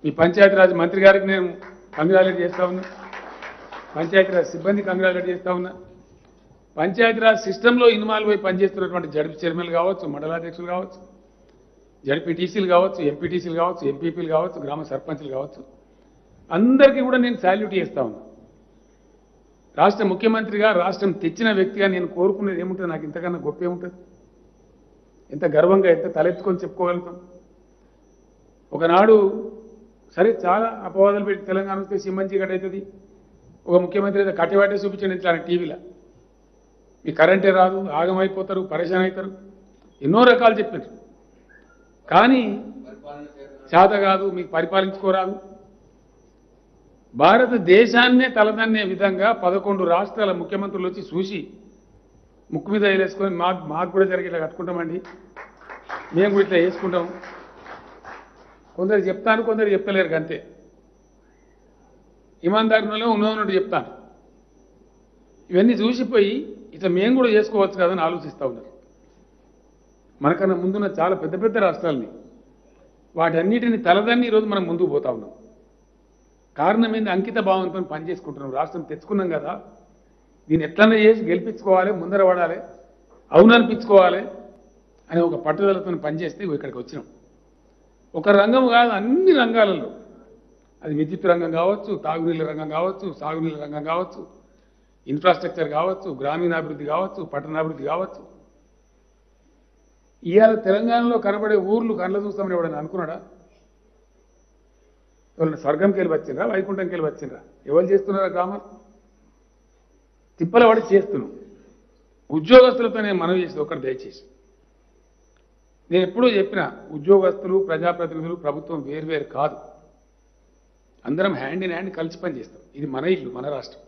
మీ పంచాయతీరాజ్ మంత్రి గారికి నేను కంగ్రాచులేట్ చేస్తా ఉన్నా పంచాయతీరాజ్ సిబ్బంది కంగ్రాచులేట్ చేస్తా ఉన్నా పంచాయతీరాజ్ సిస్టంలో ఇన్వాల్వ్ అయి పనిచేస్తున్నటువంటి జడ్పీ చైర్మన్లు కావచ్చు మండలాధ్యక్షులు కావచ్చు జడ్పీటీసీలు కావచ్చు ఎంపీటీసీలు కావచ్చు ఎంపీపీలు కావచ్చు గ్రామ సర్పంచులు కావచ్చు అందరికీ కూడా నేను సాల్యూట్ చేస్తా ఉన్నా రాష్ట్ర ముఖ్యమంత్రిగా రాష్ట్రం తెచ్చిన వ్యక్తిగా నేను కోరుకునేది ఏముంటుంది నాకు ఇంతకన్నా గొప్ప ఏముంటుంది ఎంత గర్వంగా ఎంత తలెత్తుకొని చెప్పుకోగలుగుతాం ఒకనాడు సరే చాలా అపవాదాలు పెట్టి తెలంగాణ వస్తే సిమ్మంచి గట్ అవుతుంది ఒక ముఖ్యమంత్రి అయితే కట్టివాటే చూపించండి ఇట్లా టీవీలో మీ కరెంటే రాదు ఆగమైపోతారు పరేషాన్ అవుతారు ఎన్నో రకాలు చెప్పారు కానీ చేత కాదు మీకు పరిపాలించుకోరాదు భారతదేశాన్నే తలదన్నే విధంగా పదకొండు రాష్ట్రాల ముఖ్యమంత్రులు వచ్చి చూసి ముక్కు మీద వేసుకొని మాకు మాకు కూడా జరిగి ఇట్లా కట్టుకుంటామండి మేము కూడా ఇట్లా వేసుకుంటాం కొందరు చెప్తాను కొందరు చెప్పలేరు అంతే ఇమాందారులో ఉన్నట్టు చెప్తాను ఇవన్నీ చూసిపోయి ఇట్లా మేము కూడా చేసుకోవచ్చు కదని ఆలోచిస్తూ ఉన్నారు మనకన్నా ముందున్న చాలా పెద్ద పెద్ద రాష్ట్రాలని వాటన్నిటిని తలదన్ని ఈరోజు మనం ముందుకు పోతా ఉన్నాం కారణం ఏంది అంకిత భావంతో పనిచేసుకుంటున్నాం రాష్ట్రం తెచ్చుకున్నాం కదా దీన్ని ఎట్లన్నా చేసి గెలిపించుకోవాలి ముందర పడాలి అవుననిపించుకోవాలి అనే ఒక పట్టుదలతో పనిచేస్తే ఇగో ఇక్కడికి వచ్చినాం ఒక రంగం కాదు అన్ని రంగాలలో అది విద్యుత్ రంగం కావచ్చు తాగునీళ్ళ రంగం కావచ్చు సాగునీళ్ళ రంగం కావచ్చు ఇన్ఫ్రాస్ట్రక్చర్ కావచ్చు గ్రామీణాభివృద్ధి కావచ్చు పట్టణాభివృద్ధి కావచ్చు ఇవాళ తెలంగాణలో కనబడే ఊర్లు కళ్ళ చూస్తామని ఎవడని అనుకున్నాడా ఎవరైనా స్వర్గంకి వెళ్ళి వచ్చిండ్రా వైకుంఠంకి వెళ్ళి వచ్చిండ్రా ఎవరు చేస్తున్నారా గ్రామాలు తిప్పల పడి చేస్తున్నాం ఉద్యోగస్తులతో నేను మనవి చేసేది ఒకటి దయచేసి నేను ఎప్పుడూ చెప్పిన ఉద్యోగస్తులు ప్రజాప్రతినిధులు ప్రభుత్వం వేరువేరు కాదు అందరం హ్యాండ్ ఇన్ హ్యాండ్ కలిసి పని చేస్తాం ఇది మన ఇల్లు మన రాష్ట్రం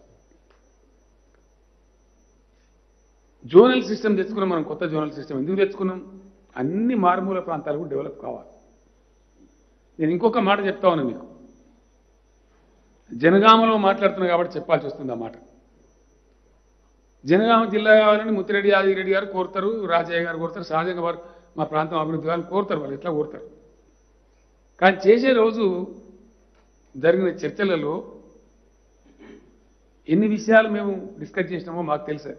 జోనల్ సిస్టమ్ తెచ్చుకున్నాం మనం కొత్త జోనల్ సిస్టమ్ ఎందుకు తెచ్చుకున్నాం అన్ని మారుమూల ప్రాంతాలు కూడా డెవలప్ కావాలి నేను ఇంకొక మాట చెప్తా ఉన్నా మీకు జనగామలో మాట్లాడుతున్నా కాబట్టి చెప్పాల్సి వస్తుంది ఆ మాట జనగామ జిల్లా కావాలని ముత్తిరెడ్డి యాదగిరెడ్డి గారు కోరుతారు రాజయ్య గారు కోరుతారు సహజంగా వారు మా ప్రాంతం అభివృద్ధి కావాలని కోరుతారు వాళ్ళు ఎట్లా కోరుతారు కానీ చేసే రోజు జరిగిన చర్చలలో ఎన్ని విషయాలు మేము డిస్కస్ చేసినామో మాకు తెలుసా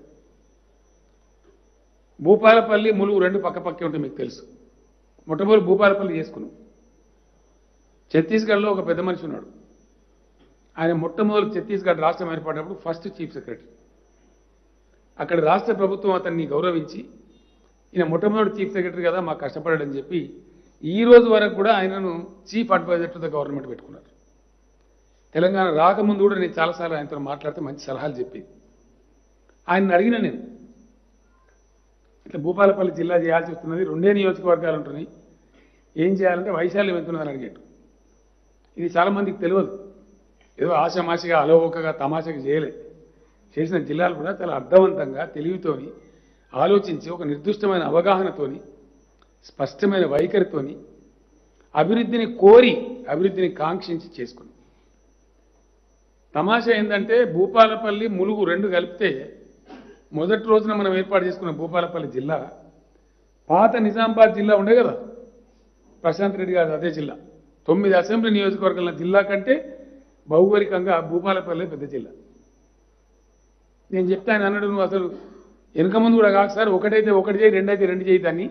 భూపాలపల్లి ములుగు రెండు పక్క పక్కే ఉంటాయి మీకు తెలుసు మొట్టమొదటి భూపాలపల్లి చేసుకున్నాం ఛత్తీస్గఢ్లో ఒక పెద్ద మనిషి ఉన్నాడు ఆయన మొట్టమొదటి ఛత్తీస్గఢ్ రాష్ట్రం ఏర్పడినప్పుడు ఫస్ట్ చీఫ్ సెక్రటరీ అక్కడ రాష్ట్ర ప్రభుత్వం అతన్ని గౌరవించి ఈయన మొట్టమొదటి చీఫ్ సెక్రటరీ కదా మాకు కష్టపడాడని చెప్పి ఈ రోజు వరకు కూడా ఆయనను chief adviser to the government పెట్టుకున్నారు తెలంగాణ రాకముందు కూడా నేను చాలాసార్లు ఆయనతో మాట్లాడితే మంచి సలహాలు చెప్పి ఆయన అడిగిన నేను ఇట్లా భూపాలపల్లి జిల్లా చేయాల్సి వస్తున్నది రెండే నియోజకవర్గాలు ఉంటున్నాయి ఏం చేయాలంటే వైశాల్యం ఎంత ఉన్నదని అడిగాడు ఇది చాలా మందికి తెలియదు ఏదో ఆశామాషిగా అలవోకగా తమాషగా చేయలే చేసిన జిల్లాలు కూడా చాలా అర్థవంతంగా తెలివితోని ఆలోచించి ఒక నిర్దిష్టమైన అవగాహనతోని స్పష్టమైన వైఖరితోని అభివృద్ధిని కోరి అభివృద్ధిని కాంక్షించి చేసుకున్నాం తమాషా ఏంటంటే భూపాలపల్లి ములుగు రెండు కలిపితే మొదటి రోజున మనం ఏర్పాటు చేసుకున్న భూపాలపల్లి జిల్లా పాత నిజామాబాద్ జిల్లా ఉండే కదా ప్రశాంత్ రెడ్డి గారు అదే జిల్లా తొమ్మిది అసెంబ్లీ నియోజకవర్గాల జిల్లా కంటే భౌగోళికంగా భూపాలపల్లి పెద్ద జిల్లా నేను చెప్తే ఆయన అన్నాడు నువ్వు అసలు వెనక ముందు కూడా కాదు సార్ ఒకటైతే ఒకటి చేయి రెండైతే రెండు చేయి దాన్ని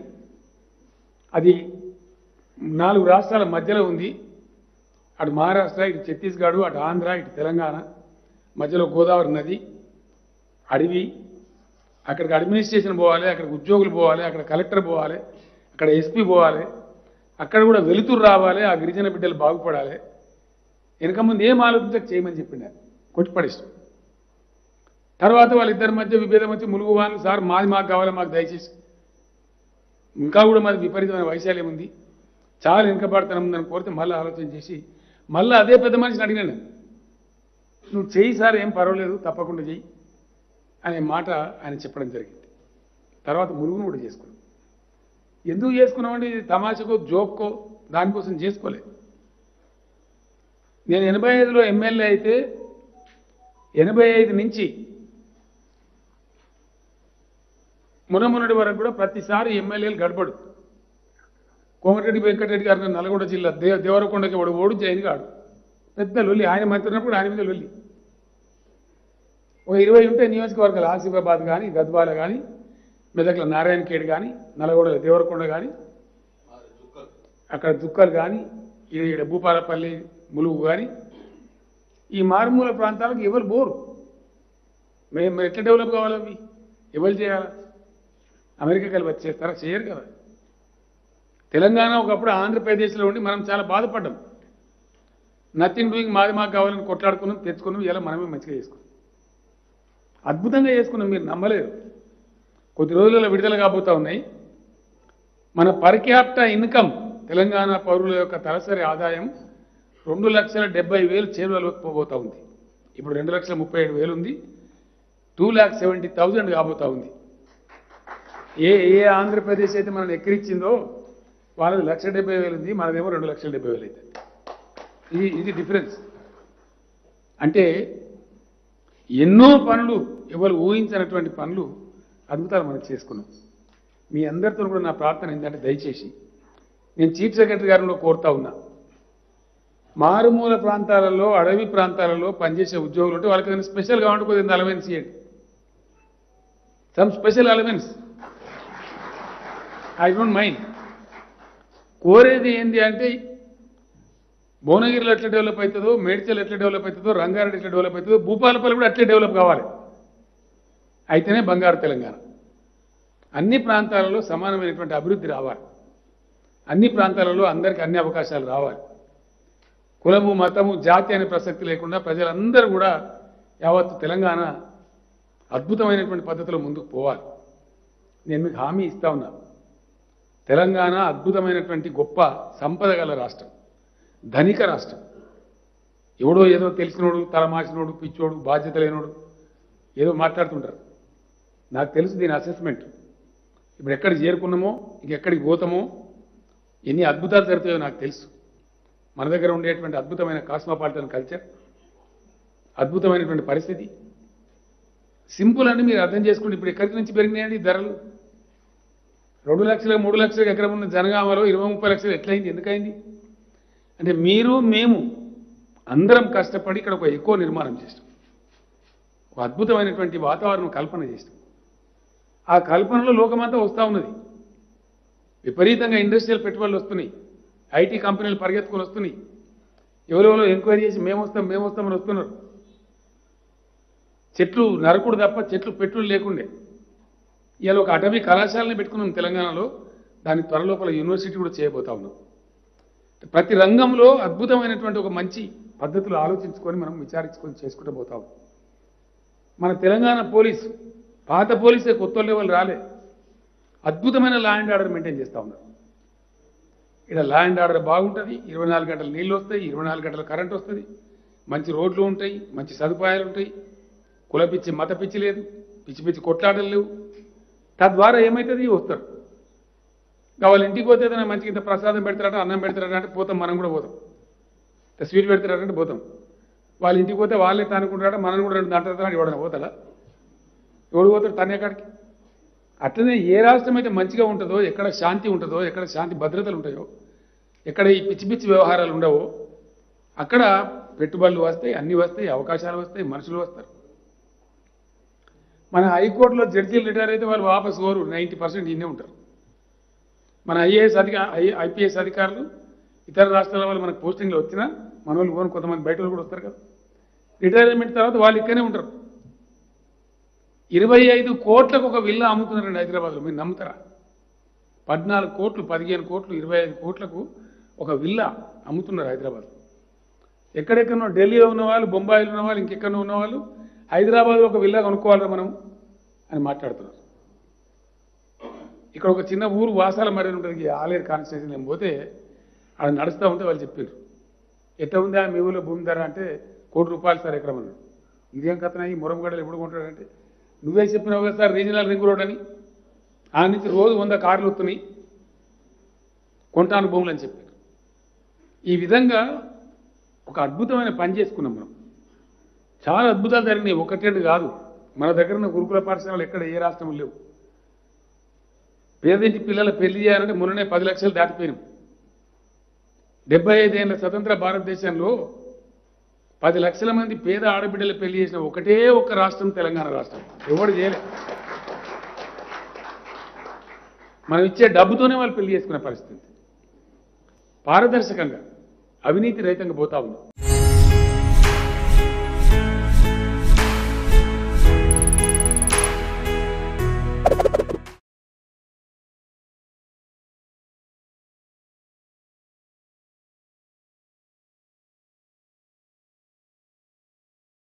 అది నాలుగు రాష్ట్రాల మధ్యలో ఉంది అటు మహారాష్ట్ర ఇటు ఛత్తీస్గఢ్ అటు ఆంధ్ర ఇటు తెలంగాణ మధ్యలో గోదావరి నది అడవి అక్కడికి అడ్మినిస్ట్రేషన్ పోవాలి అక్కడికి ఉద్యోగులు పోవాలి అక్కడ కలెక్టర్ పోవాలి అక్కడ ఎస్పీ పోవాలి అక్కడ కూడా వెలుతురు రావాలి ఆ గిరిజన బిడ్డలు బాగుపడాలి వెనక ముందు ఏం ఆలోచించక చేయమని చెప్పిండు ఆయన కొట్టిపడేస్తాం తర్వాత వాళ్ళిద్దరి మధ్య విభేదం వచ్చి ములుగు వాళ్ళు సార్ మాది మాకు కావాలి మాకు దయచేసి ఇంకా కూడా మాది విపరీతమైన వైశాల్యం ఉంది చాలా వెనుకబడతనం ఉందని కోరితే మళ్ళీ ఆలోచన చేసి మళ్ళీ అదే పెద్ద మనిషిని అడిగినాను నువ్వు చెయ్యి సార్ ఏం పర్వాలేదు తప్పకుండా చెయ్యి అనే మాట ఆయన చెప్పడం జరిగింది తర్వాత మురుగును కూడా చేసుకున్నాం ఎందుకు చేసుకున్నామంటే ఇది తమాషకో జోక్కో దానికోసం చేసుకోలేదు నేను ఎనభై ఐదులో ఎమ్మెల్యే అయితే ఎనభై ఐదు నుంచి మునమునటి వరకు కూడా ప్రతిసారి ఎమ్మెల్యేలు గడపడు కోమటిరెడ్డి వెంకటరెడ్డి గారు నల్గొండ జిల్లా దే దేవరకొండకి వాడు ఓడు జైన్ గాడు పెద్ద లొల్లి ఆయన మంత్రి ఉన్నప్పుడు ఆయన మీద లొల్లి ఒక ఇరవై ఉంటే నియోజకవర్గాలు ఆసిఫాబాద్ కానీ గద్వాల కానీ మెదక్ల నారాయణఖేడ్ కానీ నల్గొండ దేవరకొండ కానీ అక్కడ దుక్కలు కానీ ఈడ భూపాలపల్లి ములుగు కానీ ఈ మారుమూల ప్రాంతాలకు ఎవరు బోరు మేము ఎట్లా డెవలప్ కావాలి అవి ఎవరు చేయాలి అమెరికా కలిపి వచ్చి చేస్తారా చేయరు కదా తెలంగాణ ఒకప్పుడు ఆంధ్రప్రదేశ్లో ఉండి మనం చాలా బాధపడ్డాం నథింగ్ డూయింగ్ మాది మాకు కావాలని కొట్లాడుకున్నాం తెచ్చుకున్నాం ఇలా మనమే మంచిగా చేసుకున్నాం అద్భుతంగా చేసుకున్నాం మీరు నమ్మలేరు కొద్ది రోజులలో విడుదల కాబోతా ఉన్నాయి మన పర్ క్యాపిటా ఇన్కమ్ తెలంగాణ పౌరుల యొక్క తలసరి ఆదాయం రెండు లక్షల డెబ్బై వేలు చేరువలోకి పోబోతా ఉంది ఇప్పుడు రెండు లక్షల ముప్పై ఏడు వేలు ఉంది టూ ల్యాక్ సెవెంటీ థౌజండ్ కాబోతా ఉంది ఏ ఏ ఆంధ్రప్రదేశ్ అయితే మనం ఎక్కిరిచ్చిందో వాళ్ళది లక్ష డెబ్బై వేలు ఉంది మనదేమో రెండు లక్షల డెబ్బై వేలు అవుతుంది ఇది ఇది డిఫరెన్స్ అంటే ఎన్నో పనులు ఎవరు ఊహించినటువంటి పనులు అద్భుతాలు మనం చేసుకున్నాం మీ అందరితో కూడా నా ప్రార్థన ఏంటంటే దయచేసి నేను చీఫ్ సెక్రటరీ గారిని కూడా కోరుతా ఉన్నా మారుమూల ప్రాంతాలలో అడవి ప్రాంతాలలో పనిచేసే ఉద్యోగులు ఉంటే వాళ్ళకి ఏదైనా స్పెషల్ కావాలంటే కొద్దిగా అలవెన్స్ ఇవ్వండి some special allowance I don't mind కోరేది ఏంటి అంటే భువనగిరిలో ఎట్లా డెవలప్ అవుతుందో మేడ్చల్ ఎట్లా డెవలప్ అవుతుందో రంగారెడ్డి ఎట్లా డెవలప్ అవుతుందో భూపాలపల్లి కూడా అట్లే డెవలప్ కావాలి అయితేనే బంగారు తెలంగాణ అన్ని ప్రాంతాలలో సమానమైనటువంటి అభివృద్ధి రావాలి అన్ని ప్రాంతాలలో అందరికీ అన్ని అవకాశాలు రావాలి కులము మతము జాతి అనే ప్రసక్తి లేకుండా ప్రజలందరూ కూడా యావత్తు తెలంగాణ అద్భుతమైనటువంటి పద్ధతిలో ముందుకు పోవాలి నేను మీకు హామీ ఇస్తా ఉన్నా తెలంగాణ అద్భుతమైనటువంటి గొప్ప సంపద గల రాష్ట్రం ధనిక రాష్ట్రం ఎవడో ఏదో తెలిసినోడు తలమాసినోడు పిచ్చోడు బాధ్యత లేనోడు ఏదో మాట్లాడుతుంటారు నాకు తెలుసు దీని అసెస్మెంట్ ఇప్పుడు ఎక్కడికి చేరుకున్నామో ఇంకెక్కడికి పోతామో ఎన్ని అద్భుతాలు జరుగుతాయో నాకు తెలుసు మన దగ్గర ఉండేటువంటి అద్భుతమైన కాస్మోపాలిటన్ కల్చర్ అద్భుతమైనటువంటి పరిస్థితి సింపుల్ అని మీరు అర్థం చేసుకుంటే ఇప్పుడు ఎక్కడి నుంచి పెరిగినాయండి ఈ ధరలు రెండు లక్షలు మూడు లక్షలకు ఎకరం ఉన్న జనగామలో ఇరవై ముప్పై లక్షలు ఎట్లయింది ఎందుకైంది అంటే మీరు మేము అందరం కష్టపడి ఇక్కడ ఒక ఎక్కువ నిర్మాణం చేస్తాం ఒక అద్భుతమైనటువంటి వాతావరణం కల్పన చేస్తాం ఆ కల్పనలో లోకమంతా వస్తూ ఉన్నది విపరీతంగా ఇండస్ట్రియల్ పెట్టుబడులు వస్తున్నాయి ఐటీ కంపెనీలు పరిగెత్తుకొని వస్తున్నాయి ఎవరెవరో ఎంక్వైరీ చేసి మేము వస్తాం మేము వస్తామని వస్తున్నారు చెట్లు నరకుడు తప్ప చెట్లు పెట్టులు లేకుండే ఇవాళ ఒక అటవీ కళాశాలని పెట్టుకున్నాం తెలంగాణలో దాని త్వరలోపల యూనివర్సిటీ కూడా చేయబోతా ఉన్నాం ప్రతి రంగంలో అద్భుతమైనటువంటి ఒక మంచి పద్ధతులు ఆలోచించుకొని మనం విచారించుకొని చేసుకుంటూ పోతాం మన తెలంగాణ పోలీసు పాత పోలీసే కొత్త లెవెల్ రాలే అద్భుతమైన లా అండ్ ఆర్డర్ మెయింటైన్ చేస్తూ ఉన్నారు ఇక్కడ లా అండ్ ఆర్డర్ బాగుంటుంది ఇరవై నాలుగు గంటలు నీళ్ళు వస్తాయి ఇరవై నాలుగు గంటల కరెంట్ వస్తుంది మంచి రోడ్లు ఉంటాయి మంచి సదుపాయాలు ఉంటాయి కుల పిచ్చి మత పిచ్చి లేదు పిచ్చి పిచ్చి కొట్లాటలు లేవు తద్వారా ఏమవుతుంది వస్తారు కావాలి ఇంటికి పోతే ఏదైనా మంచి ఇంత ప్రసాదం పెడతారట అన్నం పెడతారట అంటే పోతాం మనం కూడా పోతాం ఇంత స్వీట్ పెడతారంటే పోతాం వాళ్ళ ఇంటికి పోతే వాళ్ళే తానుకుంటారట మనం కూడా రెండు దాంట్లో ఇవ్వడం పోతాడా ఎవడు పోతాడు తనే కాడికి అట్లనే ఏ రాష్ట్రం అయితే మంచిగా ఉంటుందో ఎక్కడ శాంతి ఉంటుందో ఎక్కడ శాంతి భద్రతలు ఉంటాయో ఎక్కడ ఈ పిచ్చి పిచ్చి వ్యవహారాలు ఉండవో అక్కడ పెట్టుబడులు వస్తాయి అన్నీ వస్తాయి అవకాశాలు వస్తాయి మనుషులు వస్తారు మన హైకోర్టులో జడ్జీలు రిటైర్ అయితే వాళ్ళు వాపస్ కోరు నైంటీ పర్సెంట్ ఇన్నే ఉంటారు మన ఐఏఎస్ అధిక ఐపీఎస్ అధికారులు ఇతర రాష్ట్రాల వాళ్ళు మనకు పోస్టింగ్లు వచ్చినా మన వాళ్ళు పోను కొంతమంది బయట వాళ్ళు కూడా వస్తారు కదా రిటైర్మెంట్ తర్వాత వాళ్ళు ఇక్కడనే ఉంటారు ఇరవై ఐదు కోట్లకు ఒక విల్లా అమ్ముతున్నారండి హైదరాబాద్లో మీరు నమ్ముతారా పద్నాలుగు కోట్లు పదిహేను కోట్లు ఇరవై ఐదు కోట్లకు ఒక విల్లా అమ్ముతున్నారు హైదరాబాద్ ఎక్కడెక్కడో ఢిల్లీలో ఉన్న వాళ్ళు బొంబాయిలో ఉన్న వాళ్ళు ఇంకెక్కడో ఉన్న వాళ్ళు హైదరాబాద్లో ఒక విల్లా కొనుక్కోవాలరా మనం అని మాట్లాడుతున్నారు ఇక్కడ ఒక చిన్న ఊరు వాసాల మరి ఉంటుంది ఆలేరు కాన్స్టిట్యూషన్ నేను పోతే ఆడ నడుస్తూ ఉంటే వాళ్ళు చెప్పారు ఎట్లా ఉందా మీ ఊళ్ళో భూమి ధర అంటే కోటి రూపాయలు సార్ ఎకరం అన్నాడు ఇదేం కథన ఈ మురంగడలు ఎప్పుడు కొంటాడంటే నువ్వే చెప్పినావు కదా సార్ రీజనల్ రింగ్ రోడ్ అని ఆ నుంచి రోజు వంద కార్లు వస్తున్నాయి కొంటాను భూములు అని చెప్పారు ఈ విధంగా ఒక అద్భుతమైన పని చేసుకున్నాం మనం చాలా అద్భుతాలు జరిగినాయి ఒకటి రెండు కాదు మన దగ్గర ఉన్న గురుకుల పాఠశాలలు ఎక్కడ ఏ రాష్ట్రం లేవు పేదింటి పిల్లల పెళ్లి చేయాలంటే మొన్ననే పది లక్షలు దాటిపోయినాం డెబ్బై ఐదేళ్ల స్వతంత్ర భారతదేశంలో పది లక్షల మంది పేద ఆడబిడ్డలు పెళ్లి చేసిన ఒకటే ఒక రాష్ట్రం తెలంగాణ రాష్ట్రం ఎవడు చేయలే మనం ఇచ్చే డబ్బుతోనే వాళ్ళు పెళ్లి చేసుకునే పరిస్థితి పారదర్శకంగా అవినీతి రహితంగా పోతా ఉన్నాం